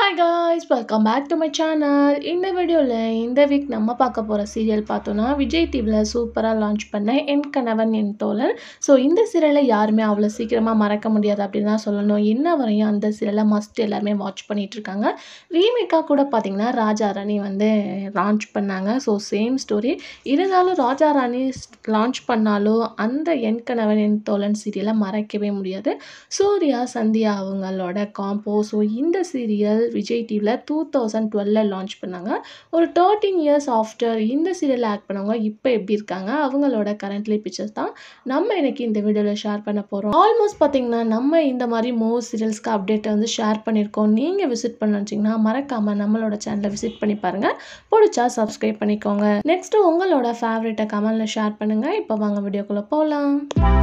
hi guys welcome back to my channel இந்த வீடியோவில் இந்த வீக் நம்ம பார்க்க போகிற சீரியல் பார்த்தோன்னா விஜய் டிவியில் சூப்பராக லான்ச் பண்ண என் கணவன் என் தோழன் ஸோ இந்த சீரியலை யாருமே அவ்வளோ சீக்கிரமாக மறக்க முடியாது அப்படின்னு தான் சொல்லணும் இன்ன வரையும் அந்த சீரியலை மஸ்ட் எல்லாருமே வாட்ச் பண்ணிட்டு இருக்காங்க ரீமேக்காக கூட பார்த்தீங்கன்னா ராஜா ராணி வந்து லான்ச் பண்ணாங்க ஸோ சேம் ஸ்டோரி இருந்தாலும் ராஜா ராணி லான்ச் பண்ணாலும் அந்த என் கணவன் என் தோழன் சீரியலை மறக்கவே முடியாது சூர்யா சந்தியா அவங்களோட காம்போ ஸோ இந்த சீரியல் விஜய் டிவியில் டூ தௌசண்ட் டுவெல்ல லான்ச் பண்ணாங்க ஒரு தேர்ட்டீன் இயர்ஸ் ஆஃப்டர் இந்த சீரியல் ஆக்ட் பண்ணவங்க இப்போ எப்படி இருக்காங்க அவங்களோட கரண்ட்லி பிக்சர்ஸ் தான் நம்ம இன்னைக்கு இந்த வீடியோவில் ஷேர் பண்ண போகிறோம் ஆல்மோஸ்ட் பார்த்தீங்கன்னா நம்ம இந்த மாதிரி மோர் சீரியல்ஸ்க்கு அப்டேட்டை வந்து ஷேர் பண்ணியிருக்கோம் நீங்கள் விசிட் பண்ண வச்சிங்கன்னா மறக்காமல் நம்மளோட சேனலை விசிட் பண்ணி பாருங்கள் பிடிச்சா சப்ஸ்கிரைப் பண்ணிக்கோங்க நெக்ஸ்ட்டு உங்களோட ஃபேவரட்டை கமெண்டில் ஷேர் பண்ணுங்கள் இப்போ வாங்க வீடியோக்குள்ளே போகலாம்